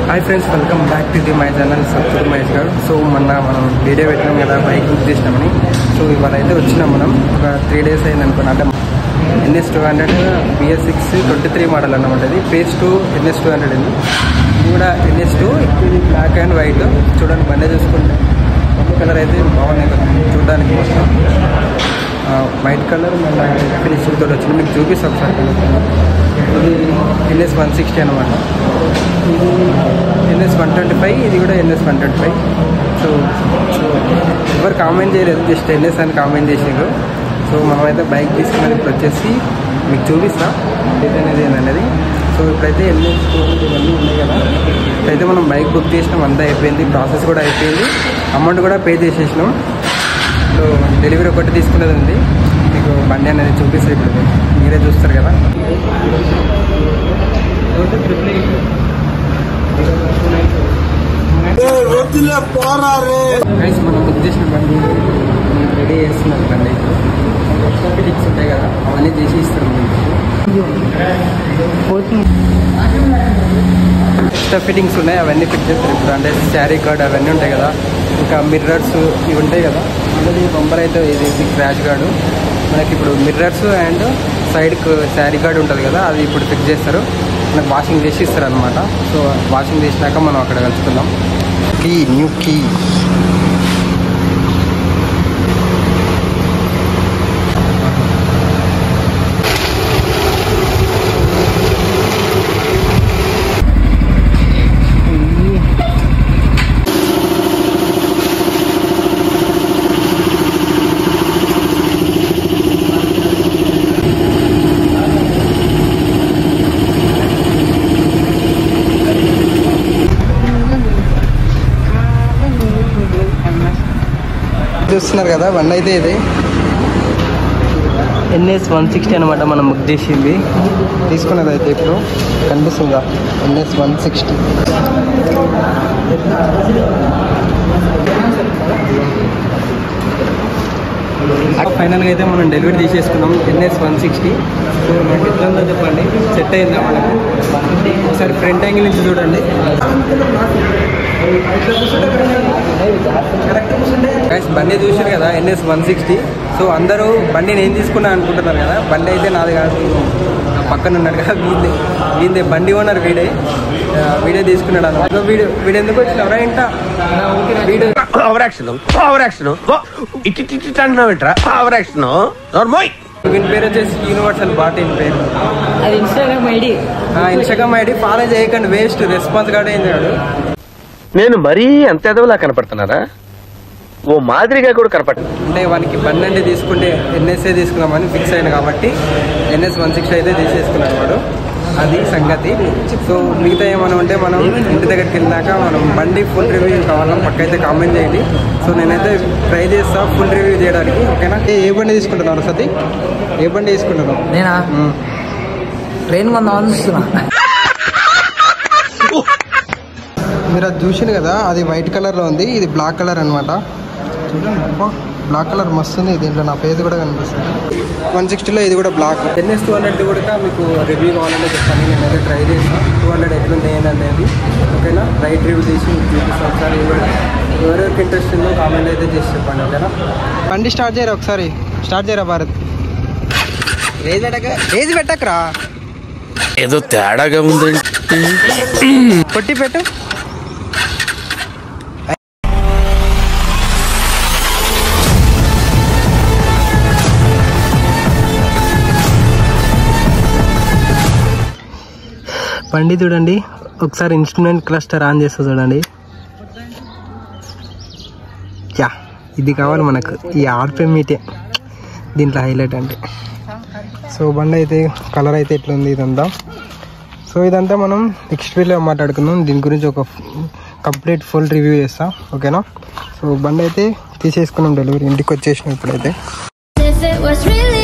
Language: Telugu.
Hi friends welcome back to the my channel Sattur Mahesh గారు సో మొన్న మనం వీడియో పెట్టినాం కదా బైక్ బుక్ చేసినామని సో ఇవాళ అయితే వచ్చినాం మనం ఒక త్రీ డేస్ అయింది అనుకున్నా అంటే NS two hundred BS six twenty three model అన్నమాట ఇది phase two NS two hundred ఇది ఇది కూడా ఎన్ఎస్ టూ ఇది బ్లాక్ అండ్ వైట్ చూడండి బండి చూసుకుంటే బండి కలర్ అయితే బాగున్నాయి కదా చూడడానికి మొత్తం వైట్ కలర్ మళ్ళీ ఫినిషింగ్ తోటి వచ్చింది మీకు చూపిస్తాం ఒకసారి ఇది ఎన్ఎస్ వన్ సిక్స్టీ అనమాట ఇది ఎన్ఎస్ వన్ ట్వంటీ ఫైవ్ ఇది కూడా NS one twenty five so so ఎవరు కామెంట్ చేయలేదు జస్ట్ ఎన్ఎస్ అని కామెంట్ చేసిండ్రు సో మనమైతే బైక్ తీసుకున్నది ఇప్పుడు వచ్చేసి మీకు చూపిస్తా ఏదైతే అనేది ఏంటనేది సో ఇప్పుడైతే ఎన్ఎస్ ఇవన్నీ ఉన్నాయి కదా ఇప్పుడైతే మనం బైక్ బుక్ చేసినాం అంతా అయిపోయింది ప్రాసెస్ కూడా అయిపోయింది అమౌంట్ కూడా పే చేసేసినాం సో డెలివరీ ఒకటి తీసుకునేది ఉంది మీకు బండి అనేది చూపిస్తాయి ఇప్పుడు మీరే చూస్తారు కదా గైస్ మనం బుక్ చేసిన బండి రెడీ చేస్తున్నారు బండి ఫిటింగ్స్ ఉంటాయి కదా అవన్నీ చేసి ఇస్తారు ఎక్స్ట్రా ఫిట్టింగ్స్ ఉన్నాయి అవన్నీ ఫిట్ చేస్తారు ఇప్పుడు అంటే శారీ కార్డ్ అవన్నీ ఉంటాయి కదా ఇంకా మిర్రర్స్ ఇవి ఉంటాయి కదా ఆల్రెడీ బంబర్ అయితే ఇది క్రాష్ గార్డు మనకి ఇప్పుడు mirrors and side sari guard ఉంటుంది కదా అది ఇప్పుడు ఫిట్ చేస్తారు మనకు వాషింగ్ చేసి ఇస్తారు అనమాట సో వాషింగ్ చేసినాక మనం అక్కడ కలుసుకుందాం కీ న్యూ కీ చూస్తున్నారు కదా బండి అయితే ఇది ఎన్ఎస్ వన్ సిక్స్టీ అనమాట మనం బుక్ చేసింది తీసుకున్నది అయితే ఇప్పుడు కనిపిస్తుందా ఎన్ఎస్ వన్ సిక్స్టీ ఫైనల్గా అయితే మనం డెలివరీ తీసేసుకున్నాం ఎన్ఎస్ వన్ సిక్స్టీ సో మనకి ఎట్లా ఉందో చెప్పండి సెట్ అయిందా మనకు ఒకసారి ఫ్రంట్ యాంగిల్ నుంచి చూడండి గైస్ బండి చూసారు కదా ఎన్ఎస్ వన్ సిక్స్టీ సో అందరూ బండి నేను తీసుకున్నా అనుకుంటున్నారు కదా బండి అయితే నాది కాదు నా పక్కన ఉన్నాడు కదా వీడే వీడే బండి ఓనర్ వీడే ఆ, వీడే తీసుకున్నాడు అన్నమాట వీడు వీడు ఎందుకు వచ్చినావురా ఇంట వీడు ఓవర్ యాక్షన్ ఓవర్ యాక్షన్ ఇటు ఇటు ఇటు అంటున్నావు ఏంట్రా ఓవర్ యాక్షన్ నోర్మోయ్ వీని పేరు వచ్చేసి యూనివర్సల్ బాట్ ఈయన పేరు అది Instagram ID Instagram ID follow చేయకండి వేస్ట్ రెస్పాన్స్ కూడా ఏం చేయడు నేను మరీ అంత ఎదవలా కనపడుతున్నారా ఓ మాదిరిగా కూడా కనపడ అంటే వానికి బండి అంటే తీసుకుంటే ఎన్ఎస్ఏ తీసుకుందామని ఫిక్స్ అయింది కాబట్టి ఎన్ఎస్ వన్ సిక్స్టీ అయితే తీసేసుకున్నాడు వాడు అది సంగతి సో మిగతా ఏమైనా ఉంటే మనం ఇంటి దగ్గరికి వెళ్ళినాక మనం బండి ఫుల్ రివ్యూ కావాలని పక్క అయితే కామెంట్ చేయండి సో నేనైతే ట్రై చేస్తా ఫుల్ రివ్యూ చేయడానికి ఓకేనా ఏ ఏ బండి తీసుకుంటున్నారు సతీ ఏ బండి తీసుకుంటున్నావు నేనా మ్మ్. ట్రైన్ కొందామని చూస్తున్నా మీరు అది చూసింది కదా అది వైట్ కలర్లో ఉంది ఇది బ్లాక్ కలర్ అనమాట చూడండి అబ్బా, బ్లాక్ కలర్ మస్తు ఉంది దీంట్లో నా ఫేస్ కూడా కనిపిస్తుంది వన్ సిక్స్టీలో ఇది కూడా బ్లాక్ ఎన్ఎస్ టూ హండ్రెడ్ కూడా మీకు రివ్యూ కావాలంటే చెప్పండి నేనైతే ట్రై చేస్తాను టూ హండ్రెడ్ ఎట్లుంది ఏంటనేది ఓకేనా రైట్ రివ్యూ చేసి మీకు చూపిస్తాను ఒకసారి ఎవరెవరికి ఇంట్రెస్ట్ ఉందో కామెంట్ అయితే చేసి చెప్పండి ఓకేనా బండి స్టార్ట్ చేయరా ఒకసారి స్టార్ట్ చేయరా భారత్ రేజ్ పెట్టక రేజ్ పెట్టకరా ఏదో తేడాగా ఉందండి కొట్టి పెట్టు బండి చూడండి ఒకసారి ఇన్స్ట్రుమెంట్ క్లస్టర్ ఆన్ చేస్తా చూడండి యా ఇది కావాలి మనకు ఈ ఆర్పిఎం మీటే దీంట్లో హైలైట్ అంటే సో బండి అయితే కలర్ అయితే ఎట్లుంది ఇదంతా సో ఇదంతా మనం నెక్స్ట్ వీడియోలో మాట్లాడుకుందాం దీని గురించి ఒక కంప్లీట్ ఫుల్ రివ్యూ చేస్తాం ఓకేనా సో బండి అయితే తీసేసుకున్నాం డెలివరీ ఇంటికి వచ్చేసినాం ఇప్పుడైతే If it was really